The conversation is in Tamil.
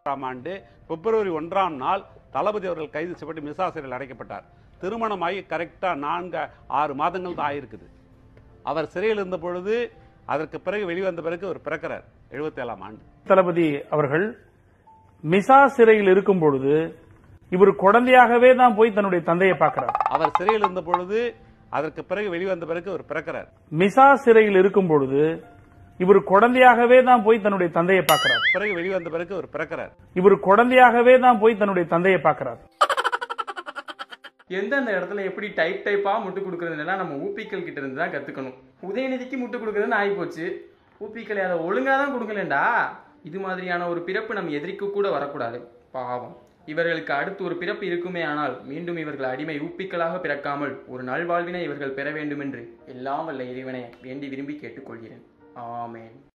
ஆம் ஆண்டு பிப்ரவரி ஒன்றாம் நாள் தளபதி அவர்கள் கைது செய்யப்பட்டு மிசா சிறையில் அடைக்கப்பட்டார் திருமணமாகி கரெக்டா நான்கு ஆறு மாதங்கள் தான் ஆயிருக்குது அவர் சிறையில் இருந்த பொழுது அதற்கு பிறகு வெளிவந்த பிறகு அவர் பிறக்கிறார் 77 ஆண்டு தளபதி அவர்கள் மிசா சிறையில் இருக்கும் பொழுது இவர் குழந்தையாகவே தான் போய் தன்னுடைய தந்தையை பார்க்கிறார் அவர் சிறையில் இருந்த பொழுது அதற்கு பிறகு வெளிவந்த பிறகு அவர் பிறக்கிறார் மிசா சிறையில் இருக்கும் பொழுது இவர் குழந்தையாகவே தான் போய் தன்னுடைய தந்தையை பார்க்கிறார் பிறகு வெளிவந்த பிறகு அவர் பிறக்கிறார் இவர் குழந்தையாகவே தான் போய் தன்னுடைய தந்தையை பார்க்கிறார் எந்தெந்த இடத்துல எப்படி டைப் டைப்பாக முட்டு கொடுக்குறதுலாம் நம்ம ஊப்பிக்கள் கிட்ட இருந்து தான் கற்றுக்கணும் உதயநிதிக்கு முட்டு கொடுக்குறதுன்னு ஆகிப்போச்சு ஊப்பிக்களை அதை ஒழுங்காக தான் கொடுக்கலண்டா இது மாதிரியான ஒரு பிறப்பு நம் எதிரிக்கு கூட வரக்கூடாது பாவம் இவர்களுக்கு அடுத்து ஒரு பிறப்பு இருக்குமே ஆனால் மீண்டும் இவர்கள் அடிமை ஊப்பிக்களாக பிறக்காமல் ஒரு நல்வாழ்வினை இவர்கள் பெற வேண்டும் என்று எல்லாம் வல்ல இறைவனை வேண்டி விரும்பி கேட்டுக்கொள்கிறேன் ஆமென்